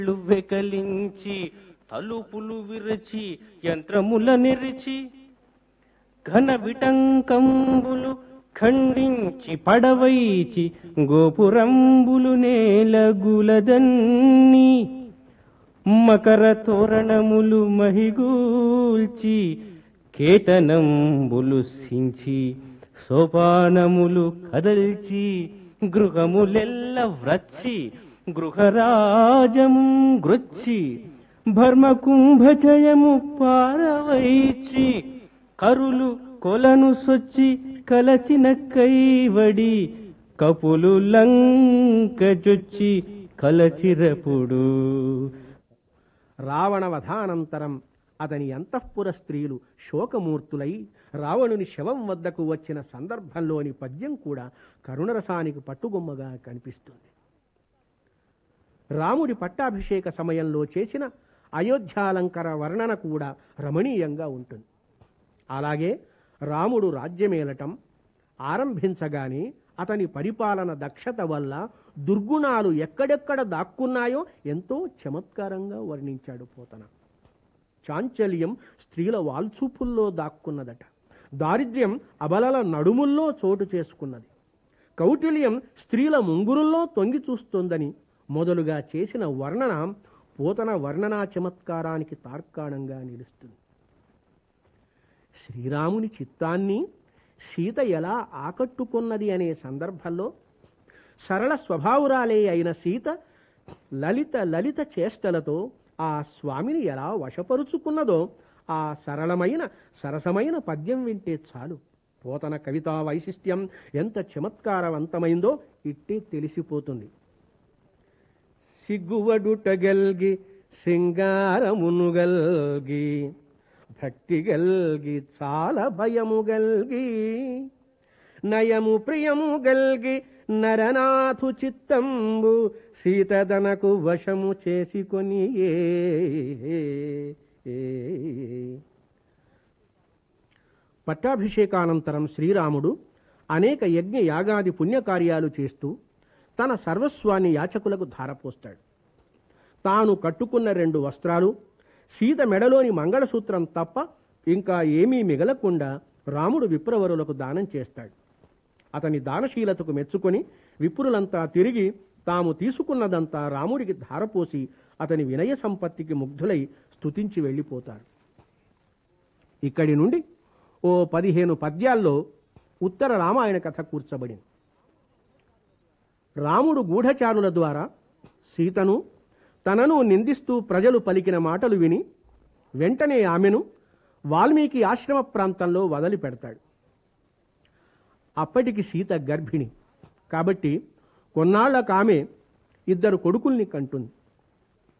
కళ్ళు వెకలించి తలుపులు విరచి యంత్రముల నిరిచి ఘన విటంకంబులు ఖండించి పడవైచి గోపురంబులు నేలగులదన్నీ మకర తోరణములు మహిగూల్చి కేతనంబులు సించి సోపానములు కదల్చి గృహములెల్ల వ్రచ్చి గృహరాజము గృచ్చి భర్మకుంభజయము పారవైచి కరులు కొలను సొచ్చి కలచిన కైవడి కపులు లంకజొచ్చి కలచిరపుడు రావణ వధానంతరం అతని అంతఃపుర స్త్రీలు శోకమూర్తులై రావణుని శవం వద్దకు వచ్చిన సందర్భంలోని పద్యం కూడా కరుణరసానికి పట్టుగొమ్మగా కనిపిస్తుంది రాముడి పట్టాభిషేక సమయంలో చేసిన అయోధ్యాలంకర వర్ణన కూడా రమణీయంగా ఉంటుంది అలాగే రాముడు రాజ్యమేలటం ఆరంభించగానే అతని పరిపాలన దక్షత వల్ల దుర్గుణాలు ఎక్కడెక్కడ దాక్కున్నాయో ఎంతో చమత్కారంగా వర్ణించాడు పోతన చాంచల్యం స్త్రీల వాల్చూపుల్లో దాక్కున్నదట దారిద్ర్యం అబలల నడుముల్లో చోటు చేసుకున్నది కౌటిల్యం స్త్రీల ముంగురుల్లో తొంగి చూస్తోందని మొదలుగా చేసిన వర్ణన పోతన వర్ణనా చమత్కారానికి తార్కాణంగా నిలుస్తుంది శ్రీరాముని చిత్తాన్ని సీత ఎలా ఆకట్టుకున్నది అనే సందర్భంలో సరళ స్వభావురాలే అయిన సీత లలిత లలిత చేష్టలతో ఆ స్వామిని ఎలా వశపరుచుకున్నదో ఆ సరళమైన సరసమైన పద్యం వింటే చాలు పోతన కవితా వైశిష్ట్యం ఎంత చమత్కారవంతమైందో ఇట్టే తెలిసిపోతుంది సిగ్గువడుటగల్గి సింగారమును గల్గి భక్తి గల్గి చాలా భయము గల్గి నయము ప్రియము గల్గి నరనాథు చిత్తంబు సీతదనకు వశము చేసుకొని ఏ పట్టాభిషేకానంతరం శ్రీరాముడు అనేక యజ్ఞ యాగాది పుణ్యకార్యాలు చేస్తూ తన సర్వస్వాన్ని యాచకులకు ధారపోస్తాడు తాను కట్టుకున్న రెండు వస్త్రాలు సీత మెడలోని మంగళసూత్రం తప్ప ఇంకా ఏమీ మిగలకుండా రాముడు విప్రవరులకు దానం చేస్తాడు అతని దానశీలతకు మెచ్చుకొని విప్రులంతా తిరిగి తాము తీసుకున్నదంతా రాముడికి ధారపోసి అతని వినయ సంపత్తికి ముగ్ధులై స్తుతించి వెళ్ళిపోతారు ఇక్కడి నుండి ఓ పదిహేను పద్యాల్లో ఉత్తర రామాయణ కథ కూర్చబడింది రాముడు గూఢచారుల ద్వారా సీతను తనను నిందిస్తూ ప్రజలు పలికిన మాటలు విని వెంటనే ఆమెను వాల్మీకి ఆశ్రమ ప్రాంతంలో వదిలిపెడతాడు అప్పటికి సీత గర్భిణి కాబట్టి కొన్నాళ్లకు ఆమె ఇద్దరు కొడుకుల్ని కంటుంది